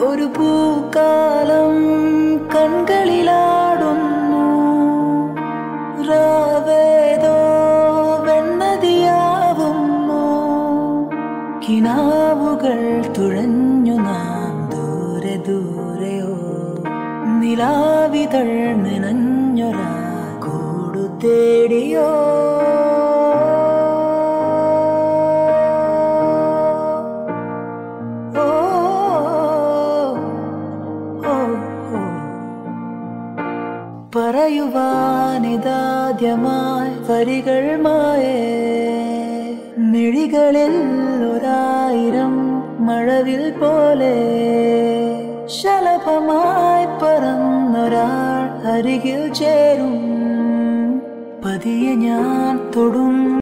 ഒരു പൂക്കാലം കൺകളിലാടുന്നു രാവേതോ വെണ്ണതിയാവുന്നു കിനാവുകൾ തുഴഞ്ഞു നാം ദൂരെ ദൂരെയോ നിലാവിതൾ നനഞ്ഞൊരാ കൂടു തേടിയോ ഓ, ഓ, ഓ. പറയുവാനിതാദ്യമായി വരികൾ മായേ മിഴികളിൽ ഒരായിരം മഴവിൽ പോലെ ശലഭമായി പറന്നൊരാൾ അരികിൽ ചേരും പതിയെ ഞാൻ തൊടും